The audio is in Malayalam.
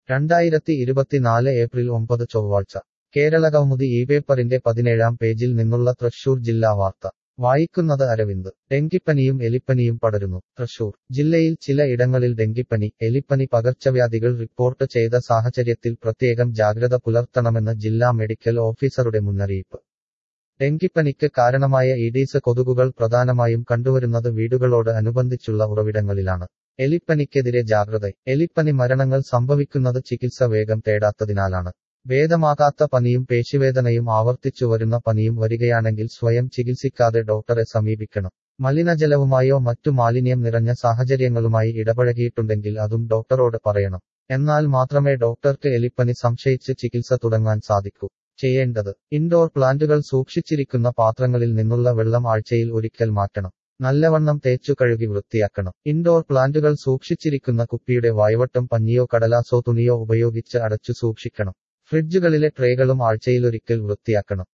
രണ്ടായിരത്തി ഇരുപത്തിനാല് ഏപ്രിൽ ഒമ്പത് ചൊവ്വാഴ്ച കേരളകൗമുദി ഈ പേപ്പറിന്റെ പതിനേഴാം പേജിൽ നിന്നുള്ള തൃശൂർ ജില്ലാ വാർത്ത വായിക്കുന്നത് അരവിന്ദ് ഡെങ്കിപ്പനിയും എലിപ്പനിയും പടരുന്നു തൃശൂർ ജില്ലയിൽ ചില ഇടങ്ങളിൽ ഡെങ്കിപ്പനി എലിപ്പനി പകർച്ചവ്യാധികൾ റിപ്പോർട്ട് ചെയ്ത സാഹചര്യത്തിൽ പ്രത്യേകം ജാഗ്രത പുലർത്തണമെന്ന് ജില്ലാ മെഡിക്കൽ ഓഫീസറുടെ മുന്നറിയിപ്പ് ഡെങ്കിപ്പനിക്ക് കാരണമായ ഈഡീസ് കൊതുകുകൾ പ്രധാനമായും കണ്ടുവരുന്നത് വീടുകളോട് അനുബന്ധിച്ചുള്ള ഉറവിടങ്ങളിലാണ് എലിപ്പനിക്കെതിരെ ജാഗ്രത എലിപ്പനി മരണങ്ങൾ സംഭവിക്കുന്നത് ചികിത്സ വേഗം തേടാത്തതിനാലാണ് ഭേദമാകാത്ത പനിയും പേശിവേദനയും ആവർത്തിച്ചു വരുന്ന പനിയും വരികയാണെങ്കിൽ സ്വയം ചികിത്സിക്കാതെ ഡോക്ടറെ സമീപിക്കണം മലിനജലവുമായോ മറ്റു മാലിന്യം നിറഞ്ഞ സാഹചര്യങ്ങളുമായി ഇടപഴകിയിട്ടുണ്ടെങ്കിൽ അതും ഡോക്ടറോട് പറയണം എന്നാൽ മാത്രമേ ഡോക്ടർക്ക് എലിപ്പനി സംശയിച്ച് ചികിത്സ തുടങ്ങാൻ സാധിക്കൂ ചെയ്യേണ്ടത് ഇൻഡോർ പ്ലാന്റുകൾ സൂക്ഷിച്ചിരിക്കുന്ന പാത്രങ്ങളിൽ നിന്നുള്ള വെള്ളം ആഴ്ചയിൽ ഒരിക്കൽ മാറ്റണം നല്ലവണ്ണം തേച്ചു കഴുകി വൃത്തിയാക്കണം ഇൻഡോർ പ്ലാന്റുകൾ സൂക്ഷിച്ചിരിക്കുന്ന കുപ്പിയുടെ വായവട്ടം പഞ്ഞിയോ കടലാസോ തുണിയോ ഉപയോഗിച്ച് അടച്ചു സൂക്ഷിക്കണം ഫ്രിഡ്ജുകളിലെ ട്രേകളും ആഴ്ചയിലൊരിക്കൽ വൃത്തിയാക്കണം